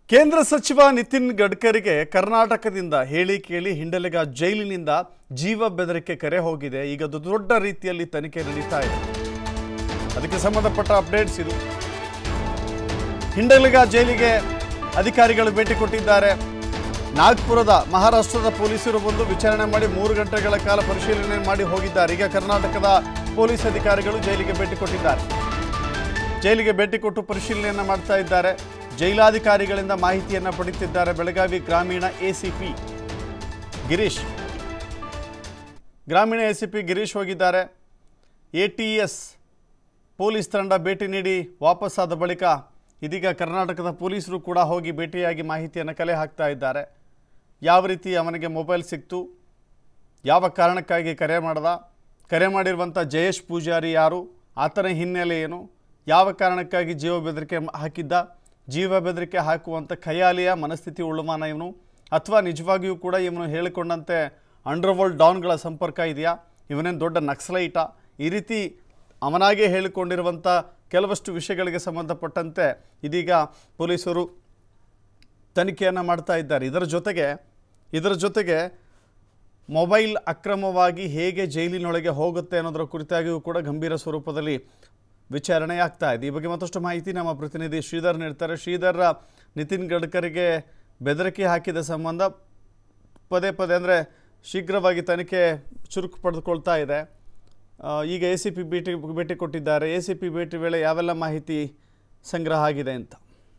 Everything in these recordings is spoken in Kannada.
ಕೇಂದ್ರ ಸಚಿವ ನಿತಿನ್ ಗಡ್ಕರಿಗೆ ಕರ್ನಾಟಕದಿಂದ ಹೇಳಿ ಕೇಳಿ ಹಿಂಡಲಗ ಜೈಲಿನಿಂದ ಜೀವ ಬೆದರಿಕೆ ಕರೆ ಹೋಗಿದೆ ಈಗ ಅದು ದೊಡ್ಡ ರೀತಿಯಲ್ಲಿ ತನಿಖೆ ನಡೀತಾ ಇದೆ ಅದಕ್ಕೆ ಸಂಬಂಧಪಟ್ಟ ಅಪ್ಡೇಟ್ಸ್ ಇದು ಹಿಂಡಲಗ ಜೈಲಿಗೆ ಅಧಿಕಾರಿಗಳು ಭೇಟಿ ಕೊಟ್ಟಿದ್ದಾರೆ ನಾಗ್ಪುರದ ಮಹಾರಾಷ್ಟ್ರದ ಪೊಲೀಸರು ಬಂದು ವಿಚಾರಣೆ ಮಾಡಿ ಮೂರು ಗಂಟೆಗಳ ಕಾಲ ಪರಿಶೀಲನೆ ಮಾಡಿ ಹೋಗಿದ್ದಾರೆ ಈಗ ಕರ್ನಾಟಕದ ಪೊಲೀಸ್ ಅಧಿಕಾರಿಗಳು ಜೈಲಿಗೆ ಭೇಟಿ ಕೊಟ್ಟಿದ್ದಾರೆ ಜೈಲಿಗೆ ಭೇಟಿ ಕೊಟ್ಟು ಪರಿಶೀಲನೆಯನ್ನು ಮಾಡ್ತಾ ಇದ್ದಾರೆ ಜೈಲಾಧಿಕಾರಿಗಳಿಂದ ಮಾಹಿತಿಯನ್ನು ಪಡೆಯುತ್ತಿದ್ದಾರೆ ಬೆಳಗಾವಿ ಗ್ರಾಮೀಣ ಎಸಿಪಿ ಗಿರೀಶ್ ಗ್ರಾಮೀಣ ಎಸಿಪಿ ಗಿರೀಶ್ ಹೋಗಿದ್ದಾರೆ ಎ ಟಿ ಎಸ್ ಪೊಲೀಸ್ ತಂಡ ಭೇಟಿ ನೀಡಿ ವಾಪಸ್ಸಾದ ಬಳಿಕ ಇದೀಗ ಕರ್ನಾಟಕದ ಪೊಲೀಸರು ಕೂಡ ಹೋಗಿ ಭೇಟಿಯಾಗಿ ಮಾಹಿತಿಯನ್ನು ಕಲೆ ಹಾಕ್ತಾ ಇದ್ದಾರೆ ಯಾವ ರೀತಿ ಅವನಿಗೆ ಮೊಬೈಲ್ ಸಿಕ್ತು ಯಾವ ಕಾರಣಕ್ಕಾಗಿ ಕರೆ ಮಾಡ್ದ ಕರೆ ಮಾಡಿರುವಂಥ ಜಯೇಶ್ ಪೂಜಾರಿ ಯಾರು ಆತನ ಹಿನ್ನೆಲೆ ಏನು ಯಾವ ಕಾರಣಕ್ಕಾಗಿ ಜೀವ ಬೆದರಿಕೆ ಹಾಕಿದ್ದ ಜೀವ ಬೆದರಿಕೆ ಹಾಕುವಂಥ ಖಯಾಲಿಯ ಮನಸ್ಥಿತಿ ಉಳ್ಳುಮಾನ ಇವನು ಅಥವಾ ನಿಜವಾಗಿಯೂ ಕೂಡ ಇವನು ಹೇಳಿಕೊಂಡಂತೆ ಅಂಡರ್ವರ್ಲ್ಡ್ ಡಾನ್ಗಳ ಸಂಪರ್ಕ ಇದೆಯಾ ಇವನೇನು ದೊಡ್ಡ ನಕ್ಸಲೈಟ ಈ ರೀತಿ ಅವನಾಗೇ ಹೇಳಿಕೊಂಡಿರುವಂಥ ಕೆಲವಷ್ಟು ವಿಷಯಗಳಿಗೆ ಸಂಬಂಧಪಟ್ಟಂತೆ ಇದೀಗ ಪೊಲೀಸರು ತನಿಖೆಯನ್ನು ಮಾಡ್ತಾ ಇದ್ದಾರೆ ಇದರ ಜೊತೆಗೆ ಇದರ ಜೊತೆಗೆ ಮೊಬೈಲ್ ಅಕ್ರಮವಾಗಿ ಹೇಗೆ ಜೈಲಿನೊಳಗೆ ಹೋಗುತ್ತೆ ಅನ್ನೋದರ ಕುರಿತಾಗಿಯೂ ಕೂಡ ಗಂಭೀರ ಸ್ವರೂಪದಲ್ಲಿ ವಿಚಾರಣೆ ಆಗ್ತಾ ಇದೆ ಈ ಬಗ್ಗೆ ಮತ್ತಷ್ಟು ಮಾಹಿತಿ ನಮ್ಮ ಪ್ರತಿನಿಧಿ ಶ್ರೀಧರ್ ನೀಡ್ತಾರೆ ಶ್ರೀಧರ್ ನಿತಿನ್ ಗಡ್ಕರಿಗೆ ಬೆದರಿಕೆ ಹಾಕಿದ ಸಂಬಂಧ ಪದೇ ಪದೇ ಅಂದರೆ ಶೀಘ್ರವಾಗಿ ತನಿಖೆ ಚುರುಕು ಪಡೆದುಕೊಳ್ತಾ ಇದೆ ಆ, ಈಗ ಎ ಸಿ ಪಿ ಭೇಟಿ ಭೇಟಿ ಕೊಟ್ಟಿದ್ದಾರೆ ಎ ಸಿ ಪಿ ಭೇಟಿ ವೇಳೆ ಯಾವೆಲ್ಲ ಮಾಹಿತಿ ಸಂಗ್ರಹ ಆಗಿದೆ ಅಂತ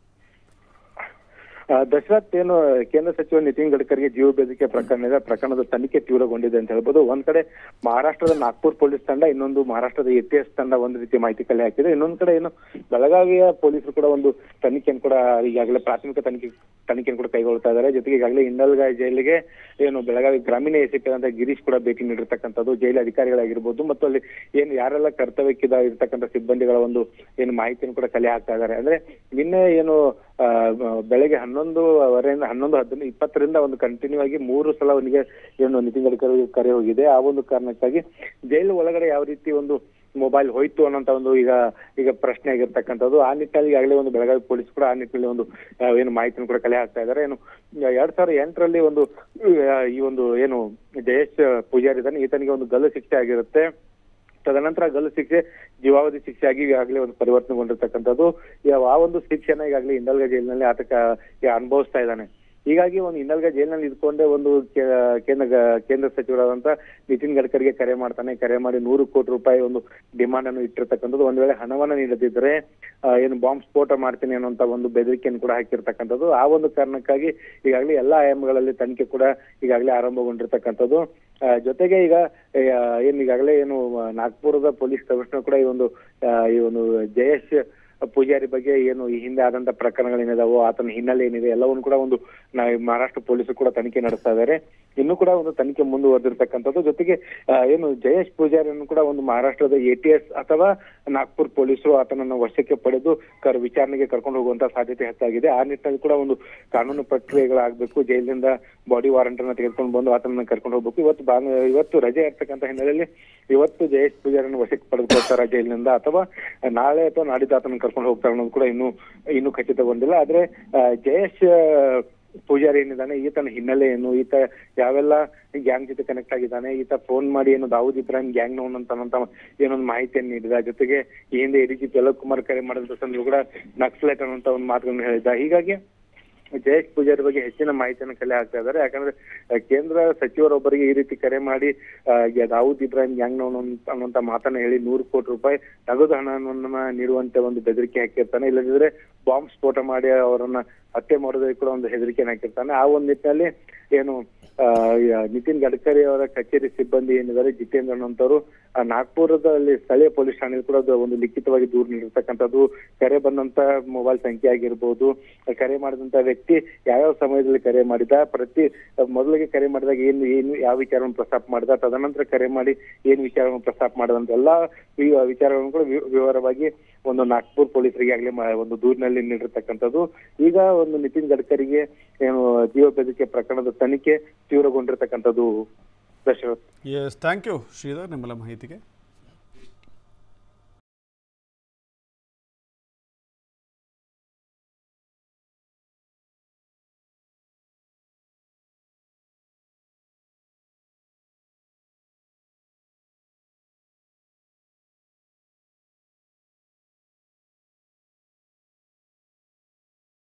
ಆ, ದಶರಥ್ ಏನು ಕೇಂದ್ರ ಸಚಿವ ನಿತಿನ್ ಗಡ್ಕರಿಗೆ ಜೀವ ಬೆದರಿಕೆ ಪ್ರಕರಣದ ಪ್ರಕರಣದ ತನಿಖೆ ತೀವ್ರಗೊಂಡಿದೆ ಅಂತ ಹೇಳ್ಬೋದು ಒಂದ್ ಕಡೆ ಮಹಾರಾಷ್ಟ್ರದ ನಾಗ್ಪುರ್ ಪೊಲೀಸ್ ತಂಡ ಇನ್ನೊಂದು ಮಹಾರಾಷ್ಟ್ರದ ಎ ಟಿ ಎಸ್ ತಂಡ ಒಂದು ರೀತಿ ಮಾಹಿತಿ ಕಲೆ ಹಾಕಿದೆ ಇನ್ನೊಂದ್ ಕಡೆ ಏನು ಬೆಳಗಾವಿಯ ಪೊಲೀಸರು ಕೂಡ ಒಂದು ತನಿಖೆಯನ್ನು ಕೂಡ ಈಗಾಗಲೇ ಪ್ರಾಥಮಿಕ ತನಿಖೆ ತನಿಖೆಯನ್ನು ಕೂಡ ಕೈಗೊಳ್ತಾ ಇದ್ದಾರೆ ಜೊತೆಗೆ ಈಗಾಗಲೇ ಇಂಡಲ್ಗಾಯ್ ಜೈಲಿಗೆ ಏನು ಬೆಳಗಾವಿ ಗ್ರಾಮೀಣ ಎಸಿಪಿ ಅಂತ ಗಿರೀಶ್ ಕೂಡ ಭೇಟಿ ನೀಡಿರ್ತಕ್ಕಂಥದ್ದು ಜೈಲು ಅಧಿಕಾರಿಗಳಾಗಿರ್ಬೋದು ಮತ್ತು ಅಲ್ಲಿ ಏನು ಯಾರೆಲ್ಲ ಕರ್ತವ್ಯಕ್ಕಿದ ಇರ್ತಕ್ಕಂಥ ಸಿಬ್ಬಂದಿಗಳ ಒಂದು ಏನು ಮಾಹಿತಿಯನ್ನು ಕೂಡ ಕಲೆ ಹಾಕ್ತಾ ಇದ್ದಾರೆ ಅಂದ್ರೆ ನಿನ್ನೆ ಏನು ಆ, ಬೆಳಗ್ಗೆ ಹನ್ನೊಂದುವರೆಯಿಂದ ಹನ್ನೊಂದು ಹದಿನೈದು ಇಪ್ಪತ್ತರಿಂದ ಒಂದು ಕಂಟಿನ್ಯೂ ಆಗಿ ಮೂರು ಸಲ ಅವನಿಗೆ ಏನು ನಿತಿನ್ ಗಡ್ಕರಿ ಕರೆ ಹೋಗಿದೆ ಆ ಒಂದು ಕಾರಣಕ್ಕಾಗಿ ಜೈಲು ಒಳಗಡೆ ಯಾವ ರೀತಿ ಒಂದು ಮೊಬೈಲ್ ಹೋಯ್ತು ಅನ್ನೋಂತ ಒಂದು ಈಗ ಈಗ ಪ್ರಶ್ನೆ ಆಗಿರ್ತಕ್ಕಂಥದ್ದು ಆ ನಿಟ್ಟಿನಲ್ಲಿ ಈಗಾಗಲೇ ಒಂದು ಬೆಳಗಾವಿ ಪೊಲೀಸ್ ಕೂಡ ಆ ನಿಟ್ಟಿನಲ್ಲಿ ಒಂದು ಆ, ಏನು ಮಾಹಿತಿಯನ್ನು ಕೂಡ ಕಲೆ ಹಾಕ್ತಾ ಇದ್ದಾರೆ ಏನು ಎರಡ್ ಸಾವಿರದ ಎಂಟರಲ್ಲಿ ಒಂದು ಆ, ಈ ಒಂದು ಏನು ಜಯೇಶ್ ಪೂಜಾರಿ ಇದ್ದಾನೆ ಈತನಿಗೆ ಒಂದು ಗಲ್ಲು ಶಿಕ್ಷೆ ಆಗಿರುತ್ತೆ ತದನಂತರ ಗಲ್ಲು ಶಿಕ್ಷೆ ಜೀವಾವಧಿ ಶಿಕ್ಷೆ ಆಗಿ ಈಗಾಗಲೇ ಒಂದು ಪರಿವರ್ತನೆಗೊಂಡಿರ್ತಕ್ಕಂಥದ್ದು ಯಾವ- ಆ ಒಂದು ಶಿಕ್ಷೆನ ಈಗಾಗಲೇ ಇಂದಲ್ಗ ಜೈಲಿನಲ್ಲಿ ಆತಕ ಈಗ ಅನುಭವಿಸ್ತಾ ಇದ್ದಾನೆ ಹೀಗಾಗಿ ಒಂದು ಇಂದಲ್ಗ ಜೈಲಿನಲ್ಲಿ ಇದ್ಕೊಂಡೇ ಒಂದು ಕೇ- ಕೇಂದ್ರ ಗ- ಕೇಂದ್ರ ಸಚಿವರಾದಂತ ನಿತಿನ್ ಗಡ್ಕರಿಗೆ ಕರೆ ಮಾಡ್ತಾನೆ ಕರೆ ಮಾಡಿ ನೂರು ಕೋಟಿ ರೂಪಾಯಿ ಒಂದು ಡಿಮಾಂಡ್ ಅನ್ನು ಇಟ್ಟಿರ್ತಕ್ಕಂಥದ್ದು ಒಂದ್ ವೇಳೆ ಹಣವನ್ನ ನೀಡದಿದ್ರೆ ಆ, ಏನು ಬಾಂಬ್ ಸ್ಫೋಟ ಮಾಡ್ತೀನಿ ಅನ್ನುವಂತ ಒಂದು ಬೆದರಿಕೆಯನ್ನು ಕೂಡ ಹಾಕಿರ್ತಕ್ಕಂಥದ್ದು ಆ ಒಂದು ಕಾರಣಕ್ಕಾಗಿ ಈಗಾಗಲೇ ಎಲ್ಲಾ ಆಯಾಮಗಳಲ್ಲಿ ತನಿಖೆ ಕೂಡ ಈಗಾಗಲೇ ಆರಂಭಗೊಂಡಿರ್ತಕ್ಕಂಥದ್ದು ಆ, ಜೊತೆಗೆ ಈಗ ಆ, ಏನು ಈಗಾಗಲೇ ಏನು ಆ, ನಾಗ್ಪುರದ ಪೊಲೀಸ್ ಕಮಿಷನರ್ ಕೂಡ ಈ ಒಂದು ಆ, ಈ ಒಂದು ಜಯೇಶ್ ಪೂಜಾರಿ ಬಗ್ಗೆ ಏನು ಈ ಹಿಂದೆ ಆದಂತ ಪ್ರಕರಣಗಳೇನಿದಾವೋ ಆತನ ಹಿನ್ನೆಲೆ ಏನಿದೆ ಎಲ್ಲವನ್ನು ಕೂಡ ಒಂದು ನಾ- ಮಹಾರಾಷ್ಟ್ರ ಪೊಲೀಸರು ಕೂಡ ತನಿಖೆ ನಡೆಸ್ತಾ ಇದ್ದಾರೆ ಇನ್ನೂ ಕೂಡ ಒಂದು ತನಿಖೆ ಮುಂದುವರೆದಿರ್ತಕ್ಕಂಥದ್ದು ಜೊತೆಗೆ ಆ, ಏನು ಜಯೇಶ್ ಪೂಜಾರಿಯನ್ನು ಕೂಡ ಒಂದು ಮಹಾರಾಷ್ಟ್ರದ ಎ ಟಿ ಎಸ್ ಅಥವಾ ನಾಗ್ಪುರ್ ಪೊಲೀಸರು ಆತನನ್ನು ವಶಕ್ಕೆ ಪಡೆದು ಕರ್ ವಿಚಾರಣೆಗೆ ಕರ್ಕೊಂಡು ಹೋಗುವಂತ ಸಾಧ್ಯತೆ ಹೆಚ್ಚಾಗಿದೆ ಆ ನಿಟ್ಟಿನಲ್ಲಿ ಕೂಡ ಒಂದು ಕಾನೂನು ಪ್ರಕ್ರಿಯೆಗಳಾಗಬೇಕು ಜೈಲಿನಿಂದ ಬಾಡಿ ವಾರಂಟ್ ಅನ್ನ ತೆಗೆದುಕೊಂಡು ಬಂದು ಆತನನ್ನ ಕರ್ಕೊಂಡು ಹೋಗ್ಬೇಕು ಇವತ್ತು ಭಾನು ಇವತ್ತು ರಜೆ ಇರ್ತಕ್ಕಂಥ ಹಿನ್ನೆಲೆಯಲ್ಲಿ ಇವತ್ತು ಜಯೇಶ್ ಪೂಜಾರಿಯನ್ನು ವಶಕ್ಕೆ ಪಡೆದುಕೊಳ್ತಾರ ಜೈಲಿನಿಂದ ಅಥವಾ ನಾಳೆ ಅಥವಾ ನಾಡಿದ್ದು ಆತನ ಕರ್ಕೊಂಡು ಹೋಗ್ತಾರೆ ಅನ್ನೋದು ಕೂಡ ಇನ್ನೂ ಇನ್ನೂ ಖಚಿತಗೊಂಡಿಲ್ಲ ಆದ್ರೆ ಆ, ಜಯೇಶ್ ಆ, ಪೂಜಾರಿ ಏನಿದ್ದಾನೆ ಈತನ ಹಿನ್ನೆಲೆ ಏನು ಈತ ಯಾವೆಲ್ಲ ಗ್ಯಾಂಗ್ ಜೊತೆ ಕನೆಕ್ಟ್ ಆಗಿದ್ದಾನೆ ಈತ ಫೋನ್ ಮಾಡಿ ಏನು ದಾವೂದ್ ಇಬ್ರಾಹಿಂ ಗ್ಯಾಂಗ್ ನೋನ್ ಅಂತ ಅನ್ನೋಂತ ಏನೊಂದು ಮಾಹಿತಿಯನ್ನು ನೀಡಿದ ಜೊತೆಗೆ ಈ ಹಿಂದೆ ಎಡಿಜಿಪಿ ಅಲೋಕ್ ಕುಮಾರ್ ಕರೆ ಮಾಡಿದ ಸಂದರ್ಭ ಕೂಡ ನಕ್ಸಲೈಟ್ ಅನ್ನುವಂತ ಒಂದು ಮಾತುಗಳನ್ನು ಹೇಳಿದ್ದ ಹೀಗಾಗಿ ಜಯೇಶ್ ಪೂಜಾರಿ ಬಗ್ಗೆ ಹೆಚ್ಚಿನ ಮಾಹಿತಿಯನ್ನು ಕಲೆ ಹಾಕ್ತಾ ಇದ್ದಾರೆ ಯಾಕಂದ್ರೆ ಆ, ಕೇಂದ್ರ ಸಚಿವರೊಬ್ಬರಿಗೆ ಈ ರೀತಿ ಕರೆ ಮಾಡಿ ಆ, ಈಗ ದಾವೂದ್ ಇಬ್ರಾಹಿಂ ಗ್ಯಾಂಗ್ ನೋನ್ ಅಂತ- ಅನ್ನುವಂತ ಮಾತನ್ನ ಹೇಳಿ ನೂರು ಕೋಟಿ ರೂಪಾಯಿ ನಗದು ಹಣವನ್ನ ನೀಡುವಂತೆ ಒಂದು ಬೆದರಿಕೆ ಹಾಕಿರ್ತಾನೆ ಇಲ್ಲದಿದ್ರೆ ಬಾಂಬ್ ಸ್ಫೋಟ ಮಾಡಿ ಅವರನ್ನ ಹತ್ಯೆ ಮಾಡೋದಕ್ಕೆ ಕೂಡ ಒಂದು ಹೆದರಿಕೆಯನ್ನು ಹಾಕಿರ್ತಾನೆ ಆ ಒಂದು ನಿಟ್ಟಿನಲ್ಲಿ ಏನು ಆ, ಯ- ನಿತಿನ್ ಗಡ್ಕರಿ ಅವರ ಕಚೇರಿ ಸಿಬ್ಬಂದಿ ಏನಿದ್ದಾರೆ ಜಿತೇಂದ್ರ ಅನ್ನೋಂಥವ್ರು ಆ ನಾಗ್ಪುರದಲ್ಲಿ ಸ್ಥಳೀಯ ಪೊಲೀಸ್ ಠಾಣೆಯಲ್ಲಿ ಕೂಡ ಅದು ಒಂದು ಲಿಖಿತವಾಗಿ ದೂರು ನೀಡಿರ್ತಕ್ಕಂಥದ್ದು ಕರೆ ಬಂದಂತ ಮೊಬೈಲ್ ಸಂಖ್ಯೆ ಆಗಿರ್ಬೋದು ಆ ಕರೆ ಮಾಡಿದಂತ ವ್ಯಕ್ತಿ ಯಾವ್ಯಾವ ಸಮಯದಲ್ಲಿ ಕರೆ ಮಾಡಿದ ಪ್ರತಿ ಮೊದಲಿಗೆ ಕರೆ ಮಾಡಿದಾಗ ಏನು ಏನು ಯಾವ ವಿಚಾರವನ್ನು ಪ್ರಸ್ತಾಪ ಮಾಡಿದ ತದನಂತರ ಕರೆ ಮಾಡಿ ಏನ್ ವಿಚಾರವನ್ನು ಪ್ರಸ್ತಾಪ ಮಾಡಿದಂತ ಎಲ್ಲಾ ವಿ- ವಿಚಾರಗಳನ್ನು ಕೂಡ ವಿ- ವಿವರವಾಗಿ ಒಂದು ನಾಗ್ಪುರ್ ಪೊಲೀಸರಿಗೆ ಆಗ್ಲೇ ಮ- ಒಂದು ದೂರಿನಲ್ಲಿ ನೀಡಿರ್ತಕ್ಕಂಥದ್ದು ಈಗ ಒಂದು ನಿತಿನ್ ಗಡ್ಕರಿಗೆ ಏನು ಜೀವ ಬೆದರಿಕೆ ಪ್ರಕರಣದ ತನಿಖೆ ತೀವ್ರಗೊಂಡಿರ್ತಕ್ಕಂಥದ್ದು Dasharath yes thank you Sridhar ನಿಮ್ಮೆಲ್ಲ ಮಾಹಿತಿಗೆ